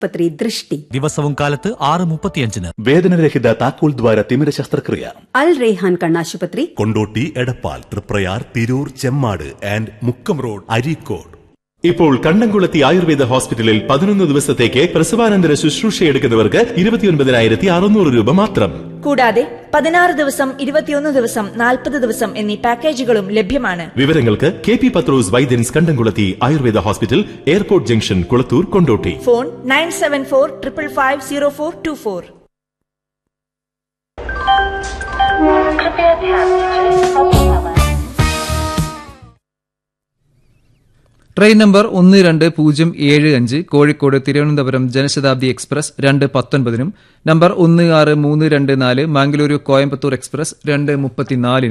ആശുപത്രി ദൃഷ്ടി ദിവസവും കാലത്ത് ആറ് മുപ്പത്തിയഞ്ചിന് വേദനരഹിത താക്കോൽ ദ്വാര തിമിര ശസ്ത്രക്രിയ അൽ റേഹാൻ കണ്ണാശുപത്രി കൊണ്ടോട്ടി എടപ്പാൾ തൃപ്രയാർ തിരൂർ ചെമ്മാട് ആൻഡ് മുക്കം റോഡ് അരീക്കോട് ഇപ്പോൾ കണ്ടംകുളത്തി ആയുർവേദ ഹോസ്പിറ്റലിൽ പതിനൊന്ന് ദിവസത്തേക്ക് പ്രസവാനന്തര ശുശ്രൂഷ എടുക്കുന്നവർക്ക് ഇരുപത്തിയൊൻപതിനായിരത്തി അറുന്നൂറ് രൂപ മാത്രം കൂടാതെ പതിനാറ് ദിവസം ഇരുപത്തിയൊന്ന് ദിവസം നാൽപ്പത് ദിവസം എന്നീ പാക്കേജുകളും ലഭ്യമാണ് വിവരങ്ങൾക്ക് K P Pathros Vaidyans Kandamkulathi Ayurveda hospital airport junction Kulathur Kondotty phone nine seven four triple five zero four two four train number ഒന്ന് രണ്ട് പൂജ്യം ഏഴ് അഞ്ച് കോഴിക്കോട് തിരുവനന്തപുരം ജനശതാബ്ദി എക്സ്പ്രസ് രണ്ട് പത്തൊൻപതിനും നമ്പർ ഒന്ന് ആറ് മൂന്ന് രണ്ട് നാല് മാംഗ്ലൂരു കോയമ്പത്തൂർ എക്സ്പ്രസ് രണ്ട് മുപ്പത്തിനാലിനും